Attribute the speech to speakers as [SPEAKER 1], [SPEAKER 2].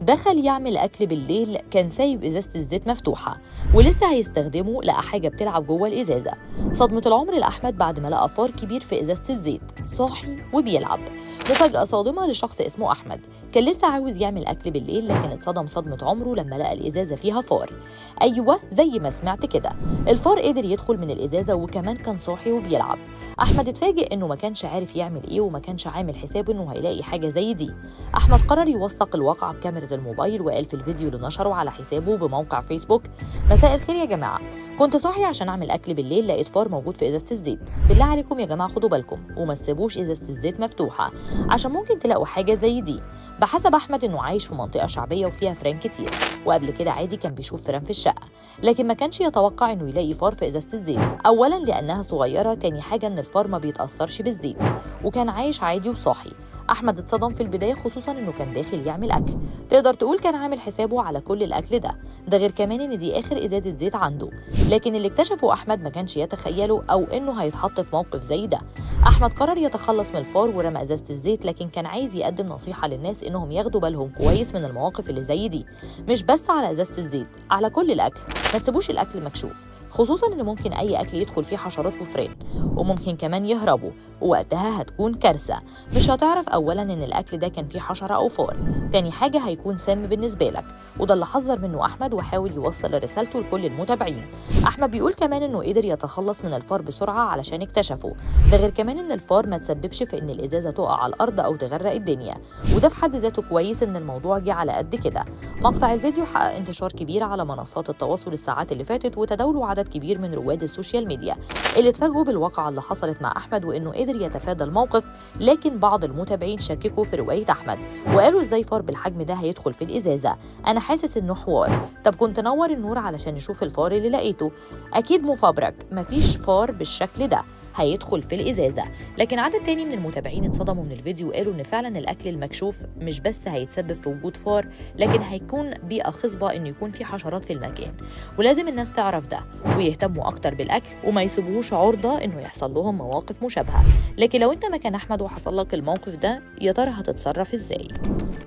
[SPEAKER 1] دخل يعمل أكل بالليل كان سايب إزازة الزيت مفتوحة ولسه هيستخدمه لقى حاجة بتلعب جوه الإزازة صدمة العمر لأحمد بعد ما لقى فار كبير في إزازة الزيت صاحي وبيلعب مفاجأة صادمة لشخص اسمه أحمد كان لسه عاوز يعمل أكل بالليل لكن اتصدم صدمة عمره لما لقى الإزازة فيها فار أيوة زي ما سمعت كده الفار قدر يدخل من الإزازة وكمان كان صاحي وبيلعب أحمد اتفاجئ إنه ما كانش عارف يعمل إيه وما كانش عامل حسابه إنه هيلاقي حاجة زي دي أحمد قرر يوثق الواقعة بكاميرا الموبايل وقال في الفيديو اللي نشره على حسابه بموقع فيسبوك مساء الخير يا جماعة كنت صاحي عشان اعمل اكل بالليل لقيت فار موجود في ازازه الزيت بالله عليكم يا جماعه خدوا بالكم وما تسيبوش ازازه الزيت مفتوحه عشان ممكن تلاقوا حاجه زي دي بحسب احمد انه عايش في منطقه شعبيه وفيها فران كتير وقبل كده عادي كان بيشوف فران في الشقه لكن ما كانش يتوقع انه يلاقي فار في ازازه الزيت اولا لانها صغيره تاني حاجه ان الفار ما بيتاثرش بالزيت وكان عايش عادي وصاحي احمد اتصدم في البدايه خصوصا انه كان داخل يعمل اكل تقدر تقول كان عامل حسابه على كل الاكل ده ده غير كمان ان دي اخر ازازه زيت عنده لكن اللي اكتشفه احمد ما كانش يتخيله او انه هيتحط في موقف زي ده احمد قرر يتخلص من الفار ورمى ازازه الزيت لكن كان عايز يقدم نصيحه للناس انهم ياخدوا بالهم كويس من المواقف اللي زي دي مش بس على ازازه الزيت على كل الاكل ما تسيبوش الاكل مكشوف خصوصا ان ممكن اي اكل يدخل فيه حشرات وفران وممكن كمان يهربوا ووقتها هتكون كارثه مش هتعرف اولا ان الاكل ده كان فيه حشره او فار تاني حاجه هيكون سام بالنسبه لك وده اللي حذر منه احمد وحاول يوصل رسالته لكل المتابعين احمد بيقول كمان انه قدر يتخلص من الفار بسرعه علشان اكتشفه ده غير كمان ان الفار ما تسببش في ان الازازه تقع على الارض او تغرق الدنيا وده في حد ذاته كويس ان الموضوع جه على قد كده مقطع الفيديو حقق انتشار كبير على منصات التواصل الساعات اللي فاتت وتداوله عدد كبير من رواد السوشيال ميديا اللي اتفاجئوا بالواقعه اللي حصلت مع احمد وانه قدر يتفادى الموقف لكن بعض المتابعين شككوا في روايه احمد وقالوا ازاي فار بالحجم ده هيدخل في الازازه انا حاسس انه حوار طب كنت نور النور علشان نشوف الفار اللي لقيته اكيد مفبرك مفيش فار بالشكل ده هيدخل في الازازه لكن عدد تاني من المتابعين اتصدموا من الفيديو وقالوا ان فعلا الاكل المكشوف مش بس هيتسبب في وجود فار لكن هيكون بيئه خصبه انه يكون في حشرات في المكان ولازم الناس تعرف ده ويهتموا اكتر بالاكل وما يسيبوهوش عرضه انه يحصل لهم مواقف مشابهه لكن لو انت مكان احمد وحصل لك الموقف ده يا ترى هتتصرف ازاي